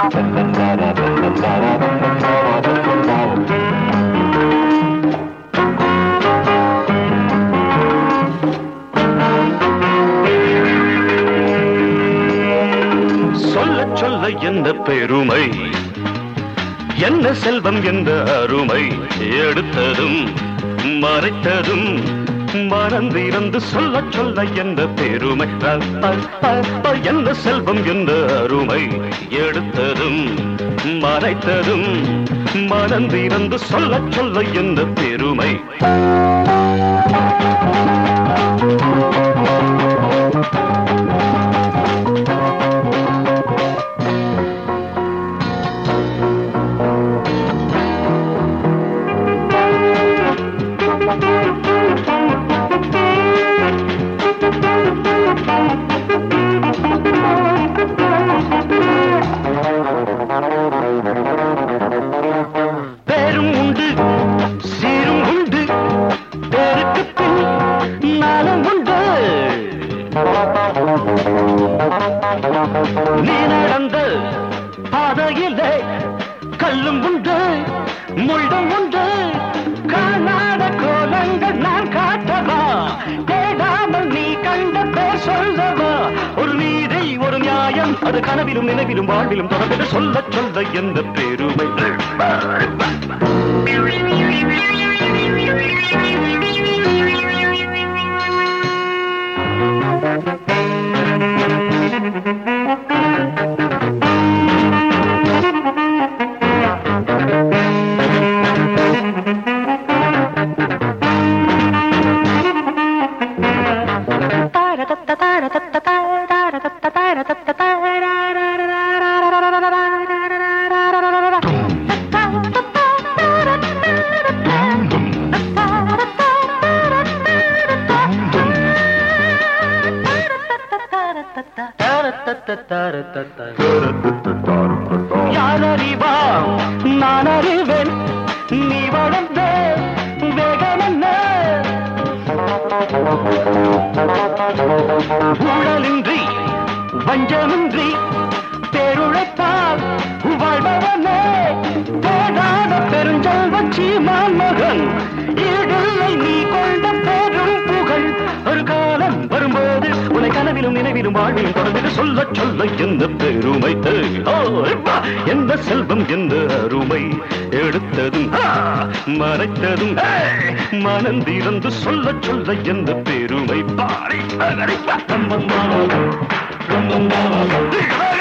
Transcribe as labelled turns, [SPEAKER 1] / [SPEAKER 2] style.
[SPEAKER 1] சொல்ல சொல்ல என்ன பெருமை என்ன செல்வம் என்ற அருமை எடுத்ததும் மறைத்ததும் மறந்திருந்து சொல்ல சொல்ல என்ற பெருமை ப, ப, ப, ப, என்ன செல்வம் என்ற அருமை எடுத்ததும் மறைத்ததும் மறந்திருந்து சொல்ல சொல்ல என்ற பெருமை பேரும் உண்டு சீரும் உண்டு பேருக்கு பின் நாளும் உண்டு நீ நடந்த பாதையிலே கல்லும் உண்டு முள்ளும் உண்டு காணாத கோலங்கள் நான் காட்டவா தேடாமல் நீ கண்ட பேர் சொல்லவா ஒரு நீதி ஒரு நியாயம் அது கனவிலும் நினைவிலும் வாழ்விலும் தொடர்ந்து சொல்ல சொல்ல எந்த பெருமை யார் அறிவா நான் அறிவேன் நீ வளர்ந்த வேகம் என்ன ஊழலின்றி வஞ்சமின்றி பேருழைத்தால் வாழ்பவனே தேடாத பெருஞ்செல்வன் சீமான் மகன் ஈடில்லை நீ கொண்ட பெரும் புகழ் ஒரு காலம் வரும்போது உன்னை கனவிலும் நினைவிலும் வாழ்விலும் தொடர்ந்து சொல்ல சொல்ல எந்த பெருமை ஓ, எப்பா, எந்த செல்வம் எந்த அருமை எடுத்ததும் ஆ, மறைத்ததும் ஏய், மனந்திறந்து சொல்ல சொல்ல எந்த பெருமை பாரி அகரிப்பா.